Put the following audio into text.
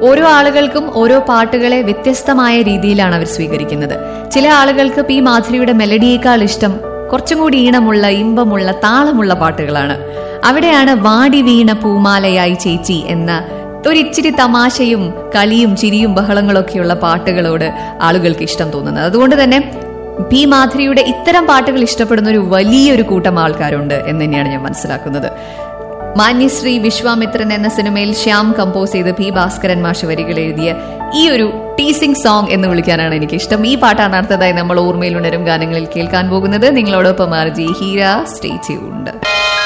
ഓരോ ആളുകൾക്കും ഓരോ പാട്ടുകളെ വ്യത്യസ്തമായ രീതിയിലാണ് അവർ സ്വീകരിക്കുന്നത് ചില ആളുകൾക്ക് പി മാധുരിയുടെ മെലഡിയേക്കാൾ ഇഷ്ടം കുറച്ചും കൂടി ഈണമുള്ള ഇമ്പമുള്ള താളമുള്ള പാട്ടുകളാണ് അവിടെയാണ് വാടി വീണ പൂമാലയായി ചേച്ചി എന്ന ഒരിച്ചിരി തമാശയും കളിയും ചിരിയും ബഹളങ്ങളൊക്കെയുള്ള പാട്ടുകളോട് ആളുകൾക്ക് ഇഷ്ടം തോന്നുന്നത് അതുകൊണ്ട് തന്നെ പി മാധുരിയുടെ ഇത്തരം പാട്ടുകൾ ഇഷ്ടപ്പെടുന്ന ഒരു വലിയൊരു കൂട്ടം ആൾക്കാരുണ്ട് എന്ന് തന്നെയാണ് ഞാൻ മനസ്സിലാക്കുന്നത് മാന്യശ്രീ വിശ്വാമിത്രൻ എന്ന സിനിമയിൽ ശ്യാം കമ്പോസ് ചെയ്ത് പി ഭാസ്കരൻ മാഷ് വരികൾ എഴുതിയ ഈ ഒരു ടീസിംഗ് സോങ് എന്ന് വിളിക്കാനാണ് എനിക്ക് ഇഷ്ടം ഈ പാട്ടാണ് അടുത്തതായി നമ്മൾ ഓർമ്മയിൽ ഉണരും ഗാനങ്ങളിൽ കേൾക്കാൻ പോകുന്നത് നിങ്ങളോടൊപ്പം ആർജി ഹീര സ്റ്റേ ട്യൂൺഡ്